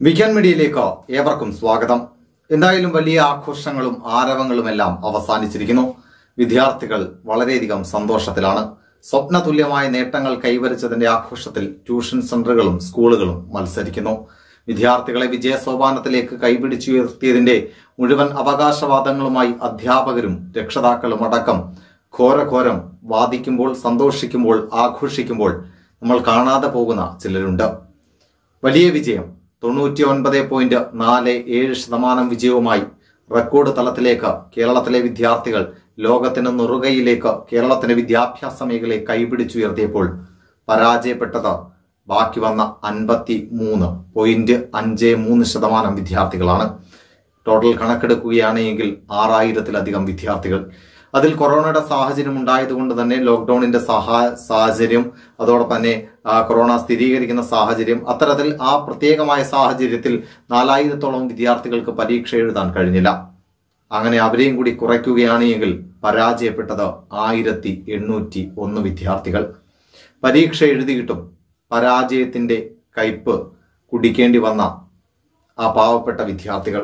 വിജ്ഞാൻ മീഡിയയിലേക്ക് ഏവർക്കും സ്വാഗതം എന്തായാലും വലിയ ആഘോഷങ്ങളും ആരവങ്ങളുമെല്ലാം അവസാനിച്ചിരിക്കുന്നു വിദ്യാർത്ഥികൾ വളരെയധികം സന്തോഷത്തിലാണ് സ്വപ്നതുല്യമായ നേട്ടങ്ങൾ കൈവരിച്ചതിന്റെ ആഘോഷത്തിൽ ട്യൂഷൻ സെന്ററുകളും സ്കൂളുകളും മത്സരിക്കുന്നു വിദ്യാർത്ഥികളെ വിജയ സോപാനത്തിലേക്ക് കൈപിടിച്ചുയർത്തിയതിന്റെ മുഴുവൻ അവകാശവാദങ്ങളുമായി അധ്യാപകരും രക്ഷിതാക്കളും അടക്കം ഘോരഘോരം വാദിക്കുമ്പോൾ സന്തോഷിക്കുമ്പോൾ ആഘോഷിക്കുമ്പോൾ നമ്മൾ കാണാതെ പോകുന്ന ചിലരുണ്ട് വലിയ വിജയം തൊണ്ണൂറ്റി ഒൻപത് പോയിന്റ് നാല് ഏഴ് ശതമാനം വിജയവുമായി റെക്കോർഡ് തലത്തിലേക്ക് കേരളത്തിലെ വിദ്യാർത്ഥികൾ ലോകത്തിന് നുറുകയിലേക്ക് കേരളത്തിന്റെ വിദ്യാഭ്യാസ മേഖലയെ കൈപിടിച്ചുയർത്തിയപ്പോൾ പരാജയപ്പെട്ടത് ബാക്കി വന്ന അൻപത്തി മൂന്ന് പോയിന്റ് അഞ്ച് മൂന്ന് ശതമാനം വിദ്യാർത്ഥികളാണ് ടോട്ടൽ കണക്കെടുക്കുകയാണ് എങ്കിൽ ആറായിരത്തിലധികം വിദ്യാർത്ഥികൾ അതിൽ കൊറോണയുടെ സാഹചര്യം ഉണ്ടായതുകൊണ്ട് തന്നെ ലോക്ക്ഡൌണിന്റെ സഹാ സാഹചര്യം അതോടൊപ്പം തന്നെ ആ, കൊറോണ സ്ഥിരീകരിക്കുന്ന സാഹചര്യം അത്തരത്തിൽ ആ പ്രത്യേകമായ സാഹചര്യത്തിൽ നാലായിരത്തോളം വിദ്യാർത്ഥികൾക്ക് പരീക്ഷ എഴുതാൻ കഴിഞ്ഞില്ല അങ്ങനെ അവരെയും കൂടി കുറയ്ക്കുകയാണ് എങ്കിൽ പരാജയപ്പെട്ടത് ആയിരത്തി എണ്ണൂറ്റി ഒന്ന് വിദ്യാർത്ഥികൾ പരീക്ഷ എഴുതിയിട്ടും പരാജയത്തിന്റെ കയ്പ് കുടിക്കേണ്ടി വന്ന ആ പാവപ്പെട്ട വിദ്യാർത്ഥികൾ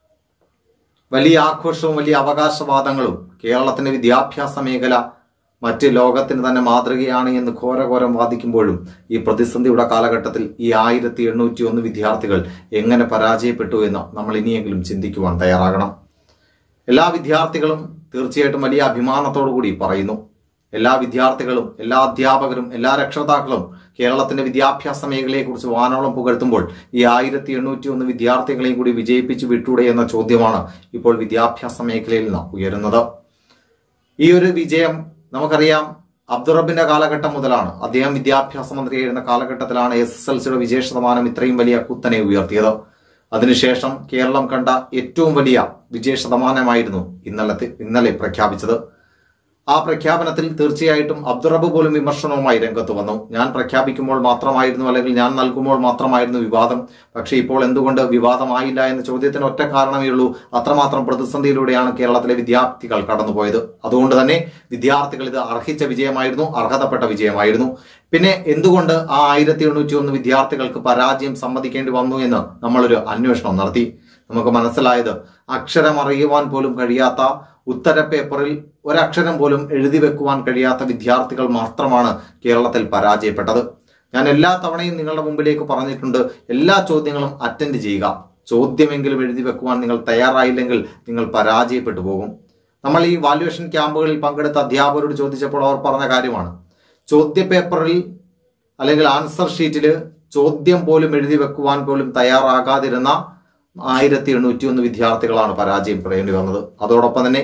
വലിയ ആഘോഷവും വലിയ അവകാശവാദങ്ങളും കേരളത്തിന്റെ വിദ്യാഭ്യാസ മേഖല മറ്റ് ലോകത്തിന് തന്നെ മാതൃകയാണ് എന്ന് ഘോരഘോരം വാദിക്കുമ്പോഴും ഈ പ്രതിസന്ധിയുടെ കാലഘട്ടത്തിൽ ഈ ആയിരത്തി എണ്ണൂറ്റി ഒന്ന് വിദ്യാർത്ഥികൾ എങ്ങനെ പരാജയപ്പെട്ടു എന്ന് നമ്മൾ ഇനിയെങ്കിലും ചിന്തിക്കുവാൻ തയ്യാറാകണം എല്ലാ വിദ്യാർത്ഥികളും തീർച്ചയായിട്ടും വലിയ അഭിമാനത്തോടു കൂടി പറയുന്നു എല്ലാ വിദ്യാർത്ഥികളും എല്ലാ അധ്യാപകരും എല്ലാ രക്ഷതാക്കളും കേരളത്തിന്റെ വിദ്യാഭ്യാസ മേഖലയെക്കുറിച്ച് വാനോളം പുകഴ്ത്തുമ്പോൾ ഈ ആയിരത്തി എണ്ണൂറ്റി ഒന്ന് വിദ്യാർത്ഥികളെയും കൂടി വിജയിപ്പിച്ചു വിട്ടൂടെ എന്ന ചോദ്യമാണ് ഇപ്പോൾ വിദ്യാഭ്യാസ മേഖലയിൽ നിന്ന് ഉയരുന്നത് ഈ ഒരു വിജയം നമുക്കറിയാം അബ്ദുറബിന്റെ കാലഘട്ടം മുതലാണ് അദ്ദേഹം വിദ്യാഭ്യാസ മന്ത്രിയായിരുന്ന കാലഘട്ടത്തിലാണ് എസ് എസ് എൽ സിയുടെ വിജയ ശതമാനം ഇത്രയും വലിയ കുത്തനെ ഉയർത്തിയത് അതിനുശേഷം കേരളം കണ്ട ഏറ്റവും വലിയ വിജയ ശതമാനമായിരുന്നു ഇന്നലത്തെ ഇന്നലെ പ്രഖ്യാപിച്ചത് ആ പ്രഖ്യാപനത്തിൽ തീർച്ചയായിട്ടും അബ്ദുറബ് പോലും വിമർശനവുമായി രംഗത്ത് വന്നു ഞാൻ പ്രഖ്യാപിക്കുമ്പോൾ മാത്രമായിരുന്നു അല്ലെങ്കിൽ ഞാൻ നൽകുമ്പോൾ മാത്രമായിരുന്നു വിവാദം പക്ഷേ ഇപ്പോൾ എന്തുകൊണ്ട് വിവാദമായില്ല എന്ന ചോദ്യത്തിന് ഒറ്റ കാരണമേ ഉള്ളൂ അത്രമാത്രം പ്രതിസന്ധിയിലൂടെയാണ് കേരളത്തിലെ വിദ്യാർത്ഥികൾ കടന്നുപോയത് അതുകൊണ്ട് തന്നെ വിദ്യാർത്ഥികൾ ഇത് അർഹിച്ച വിജയമായിരുന്നു അർഹതപ്പെട്ട വിജയമായിരുന്നു പിന്നെ എന്തുകൊണ്ട് ആ ആയിരത്തി എണ്ണൂറ്റി ഒന്ന് വിദ്യാർത്ഥികൾക്ക് പരാജയം സമ്മതിക്കേണ്ടി വന്നു എന്ന് നമ്മളൊരു അന്വേഷണം നടത്തി നമുക്ക് മനസ്സിലായത് അക്ഷരം അറിയുവാൻ പോലും കഴിയാത്ത ഉത്തര പേപ്പറിൽ ഒരക്ഷരം പോലും എഴുതി വെക്കുവാൻ കഴിയാത്ത വിദ്യാർത്ഥികൾ മാത്രമാണ് കേരളത്തിൽ പരാജയപ്പെട്ടത് ഞാൻ എല്ലാ തവണയും നിങ്ങളുടെ മുമ്പിലേക്ക് പറഞ്ഞിട്ടുണ്ട് എല്ലാ ചോദ്യങ്ങളും അറ്റൻഡ് ചെയ്യുക ചോദ്യമെങ്കിലും എഴുതി വെക്കുവാൻ നിങ്ങൾ തയ്യാറായില്ലെങ്കിൽ നിങ്ങൾ പരാജയപ്പെട്ടു പോകും നമ്മൾ ഈ വാല്യുവേഷൻ ക്യാമ്പുകളിൽ പങ്കെടുത്ത അധ്യാപകരോട് ചോദിച്ചപ്പോൾ അവർ പറഞ്ഞ കാര്യമാണ് ചോദ്യ പേപ്പറിൽ അല്ലെങ്കിൽ ആൻസർ ഷീറ്റിൽ ചോദ്യം പോലും എഴുതി വെക്കുവാൻ പോലും തയ്യാറാകാതിരുന്ന ആയിരത്തി എണ്ണൂറ്റി ഒന്ന് വിദ്യാർത്ഥികളാണ് പരാജയപ്പെടേണ്ടി വന്നത് അതോടൊപ്പം തന്നെ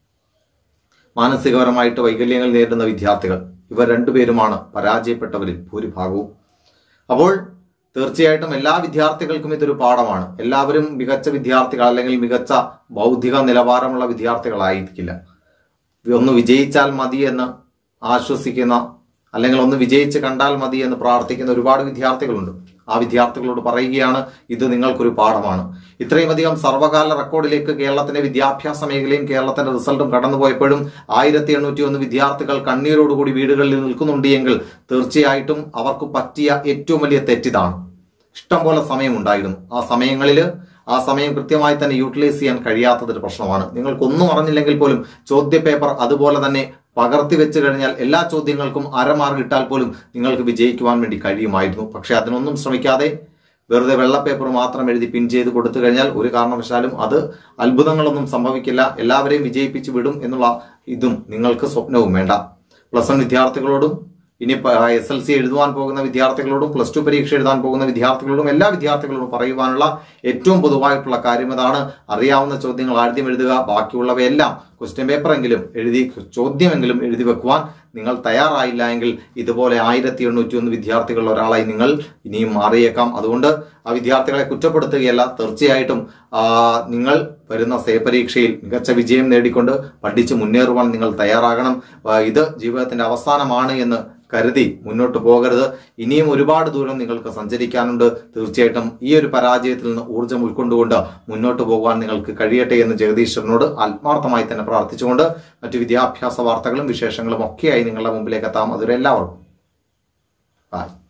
മാനസികപരമായിട്ട് വൈകല്യങ്ങൾ നേരിടുന്ന വിദ്യാർത്ഥികൾ ഇവർ രണ്ടുപേരുമാണ് പരാജയപ്പെട്ടവരിൽ ഭൂരിഭാഗവും അപ്പോൾ തീർച്ചയായിട്ടും എല്ലാ വിദ്യാർത്ഥികൾക്കും ഇതൊരു പാഠമാണ് എല്ലാവരും മികച്ച വിദ്യാർത്ഥികൾ അല്ലെങ്കിൽ മികച്ച ബൗദ്ധിക നിലവാരമുള്ള വിദ്യാർത്ഥികളായിരിക്കില്ല ഒന്ന് വിജയിച്ചാൽ മതി എന്ന് ആശ്വസിക്കുന്ന അല്ലെങ്കിൽ ഒന്ന് വിജയിച്ച് കണ്ടാൽ മതി എന്ന് പ്രാർത്ഥിക്കുന്ന ഒരുപാട് വിദ്യാർത്ഥികളുണ്ട് ആ വിദ്യാർത്ഥികളോട് പറയുകയാണ് ഇത് നിങ്ങൾക്കൊരു പാഠമാണ് ഇത്രയും അധികം സർവകാല റെക്കോർഡിലേക്ക് കേരളത്തിന്റെ വിദ്യാഭ്യാസ മേഖലയും കേരളത്തിന്റെ റിസൾട്ടും കടന്നുപോയപ്പോഴും ആയിരത്തി എണ്ണൂറ്റി ഒന്ന് വിദ്യാർത്ഥികൾ കണ്ണീരോടുകൂടി വീടുകളിൽ നിൽക്കുന്നുണ്ട് എങ്കിൽ തീർച്ചയായിട്ടും അവർക്ക് പറ്റിയ ഏറ്റവും വലിയ തെറ്റിതാണ് ഇഷ്ടം പോലെ സമയമുണ്ടായിരുന്നു ആ സമയങ്ങളിൽ ആ സമയം കൃത്യമായി തന്നെ യൂട്ടിലൈസ് ചെയ്യാൻ കഴിയാത്തതൊരു പ്രശ്നമാണ് നിങ്ങൾക്കൊന്നും അറിഞ്ഞില്ലെങ്കിൽ പോലും ചോദ്യ പേപ്പർ അതുപോലെ തന്നെ പകർത്തി വെച്ച് കഴിഞ്ഞാൽ എല്ലാ ചോദ്യങ്ങൾക്കും അരമാർക്ക് ഇട്ടാൽ പോലും നിങ്ങൾക്ക് വിജയിക്കുവാൻ വേണ്ടി കഴിയുമായിരുന്നു പക്ഷെ അതിനൊന്നും ശ്രമിക്കാതെ വെറുതെ വെള്ള പേപ്പർ മാത്രം എഴുതി പിൻ ചെയ്ത് കൊടുത്തു കഴിഞ്ഞാൽ ഒരു കാരണവശാലും അത് അത്ഭുതങ്ങളൊന്നും സംഭവിക്കില്ല എല്ലാവരെയും വിജയിപ്പിച്ചു വിടും എന്നുള്ള ഇതും നിങ്ങൾക്ക് സ്വപ്നവും വേണ്ട പ്ലസ് വൺ വിദ്യാർത്ഥികളോടും ഇനി എസ് എൽ സി എഴുതുവാൻ പോകുന്ന വിദ്യാർത്ഥികളോടും പ്ലസ് ടു പരീക്ഷ എഴുതാൻ പോകുന്ന വിദ്യാർത്ഥികളോടും എല്ലാ വിദ്യാർത്ഥികളോടും പറയുവാനുള്ള ഏറ്റവും പൊതുവായിട്ടുള്ള കാര്യം ഇതാണ് അറിയാവുന്ന ചോദ്യങ്ങൾ ആദ്യം എഴുതുക ബാക്കിയുള്ളവയെല്ലാം ക്വസ്റ്റ്യൻ പേപ്പറെങ്കിലും എഴുതി ചോദ്യമെങ്കിലും എഴുതി വെക്കുവാൻ നിങ്ങൾ തയ്യാറായില്ല എങ്കിൽ ഇതുപോലെ ആയിരത്തി എണ്ണൂറ്റി ഒന്ന് വിദ്യാർത്ഥികളിൽ ഒരാളായി നിങ്ങൾ ഇനിയും മാറിയേക്കാം അതുകൊണ്ട് ആ വിദ്യാർത്ഥികളെ കുറ്റപ്പെടുത്തുകയല്ല തീർച്ചയായിട്ടും ആ, നിങ്ങൾ വരുന്ന സേ പരീക്ഷയിൽ മികച്ച വിജയം നേടിക്കൊണ്ട് പഠിച്ച് മുന്നേറുവാൻ നിങ്ങൾ തയ്യാറാകണം ആ, ഇത് ജീവിതത്തിന്റെ അവസാനമാണ് എന്ന് കരുതി മുന്നോട്ട് പോകരുത് ഇനിയും ഒരുപാട് ദൂരം നിങ്ങൾക്ക് സഞ്ചരിക്കാനുണ്ട് തീർച്ചയായിട്ടും ഈ ഒരു പരാജയത്തിൽ നിന്ന് ഊർജ്ജം ഉൾക്കൊണ്ടുകൊണ്ട് മുന്നോട്ട് പോകാൻ നിങ്ങൾക്ക് കഴിയട്ടെ എന്ന് ജഗദീശ്വരനോട് ആത്മാർത്ഥമായി തന്നെ പ്രാർത്ഥിച്ചുകൊണ്ട് മറ്റു വിദ്യാഭ്യാസ വാർത്തകളും വിശേഷങ്ങളും ഒക്കെയായി നിങ്ങളുടെ മുമ്പിലേക്ക് എത്താം അതുവരെ എല്ലാവർക്കും ബൈ